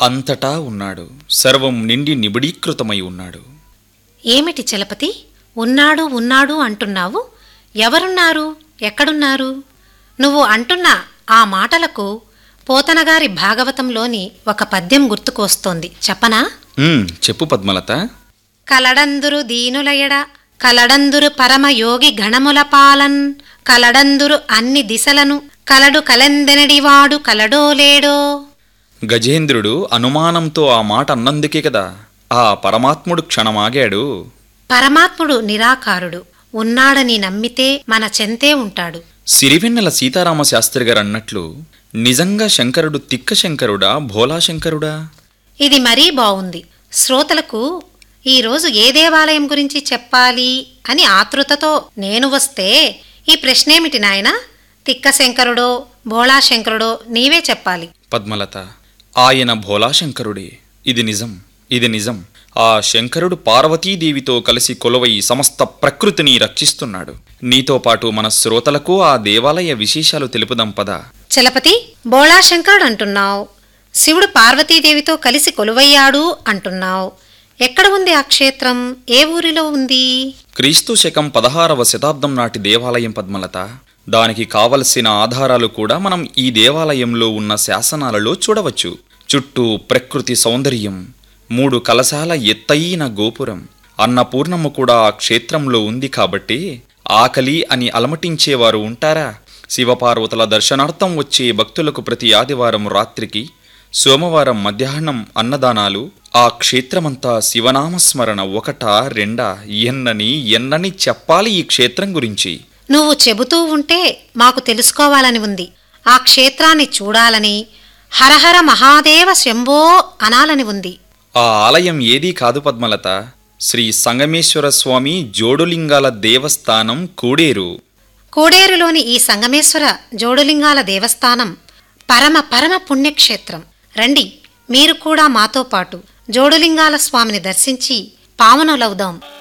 అంతటా ఉన్నాడు సర్వం నిండి నిబిడీకృతమై ఉన్నాడు ఏమిటి చలపతి ఉన్నాడు ఉన్నాడు అంటున్నావు ఎవరున్నారు ఎక్కడున్నారు నువ్వు అంటున్న ఆ మాటలకు పోతనగారి భాగవతంలోని ఒక పద్యం గుర్తుకొస్తోంది చెప్పనా ఉమ్, చెప్పు పద్మలత కలడందురు దీనులయడ కలడందురు పరమయోగి గణముల పాలన్ కలడందురు అన్ని దిశలను కలడు కలెందెనడివాడు కలడో లేడో గజేంద్రుడు అనుమానంతో ఆ మాట అన్నందుకే కదా ఆ పరమాత్ముడు క్షణమాగాడు పరమాత్ముడు నిరాకారుడు ఉన్నాడని నమ్మితే మన చెంతే ఉంటాడు సిరివెన్నెల సీతారామ శాస్త్రి గారు అన్నట్లు నిజంగా శంకరుడు తిక్క శంకరుడా భోలా శంకరుడా ఇది మరీ బావుంది శ్రోతలకు ఈరోజు ఏ దేవాలయం గురించి చెప్పాలి అని ఆతృతతో నేను వస్తే ఈ ప్రశ్నేమిటి నాయనా తిక్క శంకరుడో భోళా శంకరుడో నీవే చెప్పాలి పద్మలత ఆయన భోలా శంకరుడే ఇది నిజం ఇది నిజం ఆ శంకరుడు పార్వతీదేవితో కలిసి కొలువై సమస్త ప్రకృతిని రక్షిస్తున్నాడు నీతో పాటు మన శ్రోతలకు ఆ దేవాలయ విశేషాలు తెలుపుదాం పద చలపతి బోళా శంకరుడు అంటున్నావు శివుడు పార్వతీదేవితో కలిసి కొలువయ్యాడు అంటున్నావు ఎక్కడ ఉంది ఆ క్షేత్రం ఏ ఊరిలో ఉంది క్రీస్తు శకం పదహారవ శతాబ్దం నాటి దేవాలయం పద్మలత దానికి కావలసిన ఆధారాలు కూడా మనం ఈ దేవాలయంలో ఉన్న శాసనాలలో చూడవచ్చు చుట్టూ ప్రకృతి సౌందర్యం మూడు కలశాల ఎత్తైన గోపురం అన్నపూర్ణమ్మ కూడా ఆ క్షేత్రంలో ఉంది కాబట్టి ఆకలి అని అలమటించేవారు ఉంటారా శివపార్వతుల దర్శనార్థం వచ్చే భక్తులకు ప్రతి ఆదివారం రాత్రికి సోమవారం మధ్యాహ్నం అన్నదానాలు ఆ క్షేత్రమంతా శివనామస్మరణ ఒకటా రెండా ఎన్నని ఎన్నని చెప్పాలి ఈ క్షేత్రం గురించి నువ్వు చెబుతూ ఉంటే మాకు తెలుసుకోవాలని ఉంది ఆ క్షేత్రాన్ని చూడాలని హరహర మహాదేవ శంభో అనాలని ఉంది ఆ ఆలయం ఏదీ కాదు పద్మలత శ్రీ సంగమేశ్వర స్వామి జోడులింగాల దేవస్థానం కూడేరు కోడేరులోని ఈ సంగమేశ్వర జోడులింగాల దేవస్థానం పరమ పరమ పుణ్యక్షేత్రం రండి మీరు కూడా మాతో పాటు జోడులింగాల స్వామిని దర్శించి పావనులవుదాం